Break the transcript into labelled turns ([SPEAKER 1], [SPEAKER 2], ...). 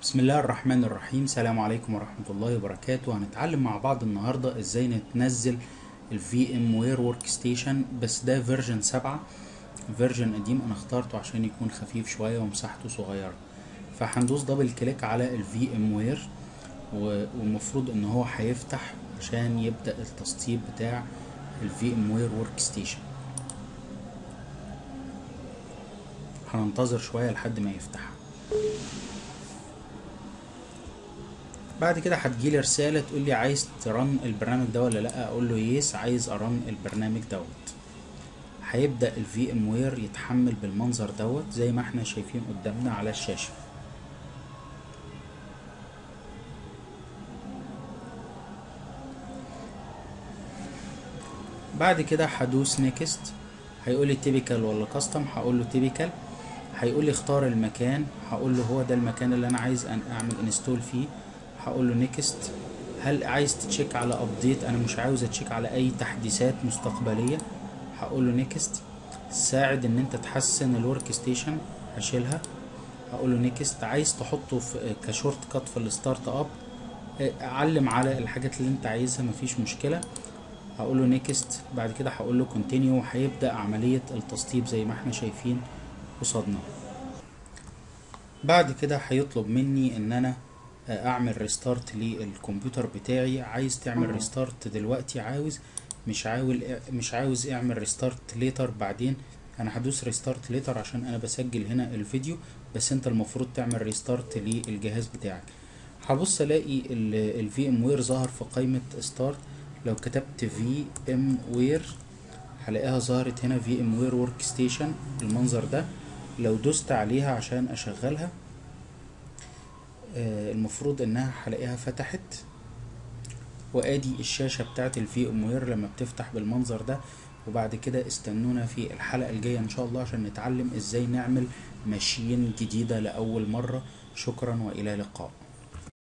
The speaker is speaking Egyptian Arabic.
[SPEAKER 1] بسم الله الرحمن الرحيم السلام عليكم ورحمة الله وبركاته هنتعلم مع بعض النهاردة ازاي نتنزل الفي ام وير ورك ستيشن بس ده فيرجن سبعة فيرجن قديم انا اخترته عشان يكون خفيف شوية ومساحته صغيرة فهندوس دبل كليك على الفي ام وير والمفروض ان هو هيفتح عشان يبدأ التسطيب بتاع الفي ام وير ورك ستيشن هننتظر شوية لحد ما يفتح بعد كده هتجيلي رسالة تقول لي عايز ترن البرنامج ده ولا لا اقول له يس عايز ارن البرنامج دوت هيبدأ الفي ام وير يتحمل بالمنظر دوت زي ما احنا شايفين قدامنا على الشاشة بعد كده هدوس نيكست هيقول لي تيبيكال ولا كاستم هقول له تيبيكال هيقول لي اختار المكان هقول له هو ده المكان اللي انا عايز أن اعمل انستول فيه هقول له نيكست هل عايز تشيك على ابديت انا مش عاوز اتشيك على اي تحديثات مستقبليه هقول له نيكست ساعد ان انت تحسن الورك ستيشن هشيلها هقول له نيكست عايز تحطه في كشورت كات في الستارت اب علم على الحاجات اللي انت عايزها مفيش مشكله هقول له نيكست بعد كده هقول له كونتينيو هيبدا عمليه التسطيب زي ما احنا شايفين قصادنا بعد كده هيطلب مني ان انا اعمل ريستارت للكمبيوتر بتاعي عايز تعمل ريستارت دلوقتي عاوز مش عاوز مش عاوز اعمل ريستارت ليتر بعدين انا هدوس ريستارت ليتر عشان انا بسجل هنا الفيديو بس انت المفروض تعمل ريستارت للجهاز بتاعك هبص الاقي الفي ام وير ظهر في قائمه ستارت لو كتبت في ام وير هلاقيها ظهرت هنا في ام وير ورك ستيشن المنظر ده لو دوست عليها عشان اشغلها المفروض انها هلاقيها فتحت وادي الشاشه بتاعت الفي ام وير لما بتفتح بالمنظر ده وبعد كده استنونا في الحلقه الجايه ان شاء الله عشان نتعلم ازاي نعمل ماشين جديده لاول مره شكرا والى اللقاء